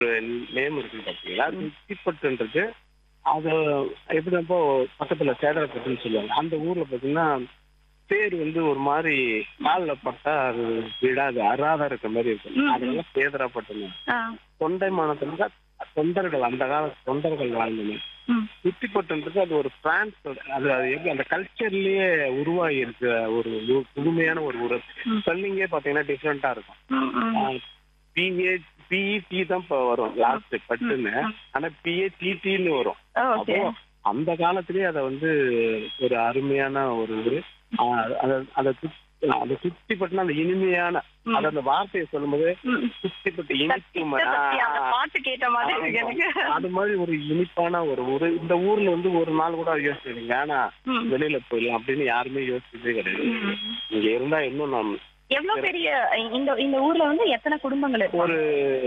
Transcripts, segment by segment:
Name இருக்கு பாத்தீங்களா குச்சிப்பட்டுன்றது அது எப்படி இப்போ பக்கத்துல சேதரப்பட்டுன்னு சொல்லுவாங்க அந்த ஊர்ல பாத்தீங்கன்னா பேர் வந்து ஒரு மாதிரி காலில் பட்டா அது விடாது அறாத இருக்க மாதிரி இருக்கும் அதனால சேதரப்பட்டுன்னு ஆ. தொண்டைமானத்துல தான் தொண்டர்கள் அந்த கால தொண்டர்கள் வாழ்ந்தன ம். குச்சிப்பட்டுன்றது அது ஒரு பிரான்ஸ் அது அது எப்படி அந்த கல்ச்சர்லயே உருவாகி இருக்க ஒரு ஊ- புதுமையான ஒரு ஊர் ஸ்பெல்லிங்கே பாத்தீங்கன்னா டிஃப்ரெண்டா இருக்கும் ம், ம். பிஏ பிஇடி தான் இப்ப வரும் லாஸ்ட் பட்டுன்னு ஆனா பிஏ டிடின்னு வரும் ஓகே அப்போ அந்த காலத்திலேயே அத வந்து ஒரு அருமையான ஒரு இது ஆஹ் அத- அத சுத்தி- அந்த சுத்தி பட்டுனா அந்த இனிமையான அது அந்த வார்த்தையை சொல்லும்போது ம். சுத்தி பட்டு சக்தி இனிக்கும் சக்தி, அந்த ஆஹ் பாட்டு கேட்ட மாதிரி இருக்கு எனக்கு அது மாதிரி ஒரு இனிப்பான ஒரு ஊரு இந்த ஊர்ல வந்து ஒரு நாள் கூட யோசிச்சு வேணாம் ம். வெளியில போயிடலாம் அப்படின்னு யாருமே யோசிச்சதே கிடையாது இங்க இருந்தா இன்னும் நாம் எவ்வளவு பெரிய இந்த இந்த ஊர்ல வந்து எத்தனை குடும்பங்கள் இருக்கு ஒரு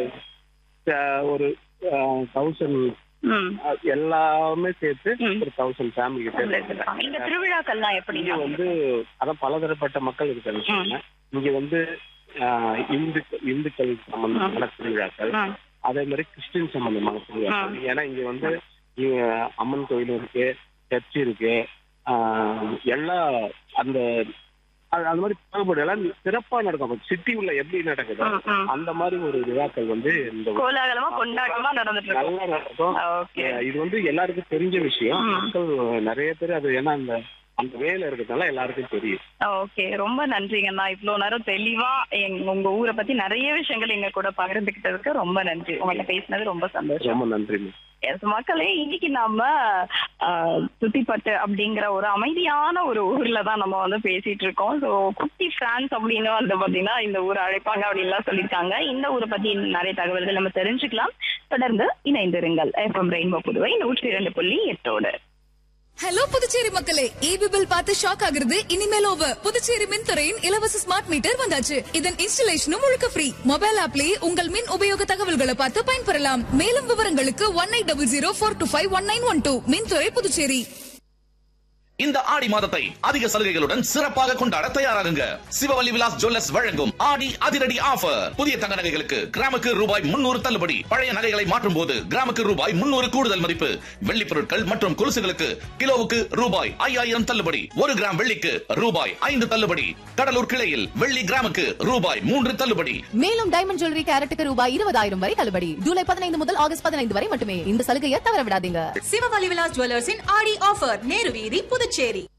அஹ், ஒரு தௌசண்ட் ம். எல்லாமே சேர்த்து ம். ஒரு தௌசண்ட் ஃபேமிலி கிட்ட இங்க இருக்காங்க. திருவிழாக்கள்லாம் எப்படி இங்க வந்து அதான் பலதரப்பட்ட மக்கள் இருக்காங்க சொன்னேன். இங்க வந்து ஆஹ், இந்து இந்துக்கள் சம்பந்தமான திருவிழாக்கள் ம். அதே மாதிரி கிறிஸ்டின் சம்பந்தமான திருவிழாக்கள் ஏன்னா இங்க வந்து இங்க அம்மன் கோயில் இருக்கு சர்ச் இருக்கு ஆஹ், எல்லா அந்த அது அது மாதிரி பாகுபாடு எல்லாம் சிறப்பா நடக்கும் சிட்டி உள்ள எப்படி நடக்குது ம், ம். அந்த மாதிரி ஒரு விழாக்கள் வந்து இந்த ஊர்ல கோலாகலமா கொண்டாட்டமா நடந்துட்டு இருக்கு நல்லா நடக்கும் ஓகே அஹ் இது வந்து எல்லாருக்கும் தெரிஞ்ச விஷயம் மக்கள் நிறைய பேர் அது ஏன்னா அந்த அந்த வேலை இருக்கிறதுனால எல்லாருக்கும் தெரியும் ஓகே ரொம்ப நன்றிங்கண்ணா இவ்வளவு நேரம் தெளிவா எங்க உங்க ஊரை பத்தி நிறைய விஷயங்கள் எங்க கூட பகிர்ந்துகிட்டதுக்கு ரொம்ப நன்றி உங்கள்ட்ட பேசினது ரொம்ப சந்தோஷம் ரொம்ப நன்றி Yes, மக்களே இன்னைக்கு நாம ஆஹ், சுத்திப்பட்டு அப்படிங்கிற ஒரு அமைதியான ஒரு ஊர்ல தான் நம்ம வந்து பேசிட்டு இருக்கோம் ஸோ குட்டி பிரான்ஸ் அப்படின்னு வந்து பாத்தீங்கன்னா இந்த ஊரை அழைப்பாங்க அப்படின்லாம் சொல்லியிருக்காங்க இந்த ஊரை பத்தி இன்னும் நிறைய தகவல்கள் நம்ம தெரிஞ்சுக்கலாம் தொடர்ந்து இணைந்திருங்கள் எஃப்எம் ரெயின்போ புதுவை நூற்றி இரண்டு புள்ளி எட்டோடு ஹலோ புதுச்சேரி மக்களே ஈபி பில் பார்த்து ஷாக் ஆகுறது இனிமேல் ஓவர் புதுச்சேரி மின்துறையின் இலவச ஸ்மார்ட் மீட்டர் வந்தாச்சு இதன் இன்ஸ்டலேஷனும் முழுக்க ஃப்ரீ மொபைல் ஆப்லயே உங்கள் மின் உபயோக தகவல்களை பார்த்து பயன்பெறலாம் மேலும் விவரங்களுக்கு one eight double zero four two five one nine one two மின்துறை புதுச்சேரி இந்த ஆடி மாதத்தை அதிக சலுகைகளுடன் சிறப்பாக கொண்டாட தயாராகுங்க சிவவல்லி விலாஸ் ஜுவல்லர்ஸ் வழங்கும் ஆடி அதிரடி ஆஃபர் புதிய தங்க நகைகளுக்கு கிராமுக்கு ரூபாய் முன்னூறு தள்ளுபடி பழைய நகைகளை மாற்றும் போது கிராமுக்கு ரூபாய் முன்னூறு கூடுதல் மதிப்பு வெள்ளி பொருட்கள் மற்றும் கொலுசுகளுக்கு கிலோவுக்கு ரூபாய் ஐயாயிரம் தள்ளுபடி ஒரு கிராம் வெள்ளிக்கு ரூபாய் ஐந்து தள்ளுபடி கடலூர் கிளையில் வெள்ளி கிராமுக்கு ரூபாய் மூன்று தள்ளுபடி மேலும் டைமண்ட் ஜுவல்லரி கேரட்டுக்கு ரூபாய் இருபதாயிரம் வரை தள்ளுபடி ஜூலை பதினைந்து முதல் ஆகஸ்ட் பதினைந்து வரை மட்டுமே இந்த சலுகையை தவற விடாதீங்க சிவவலி விலாஸ் ஜுவல்லர்ஸின் ஆடி ஆஃபர் நேரு வீதி புதுச்சேரி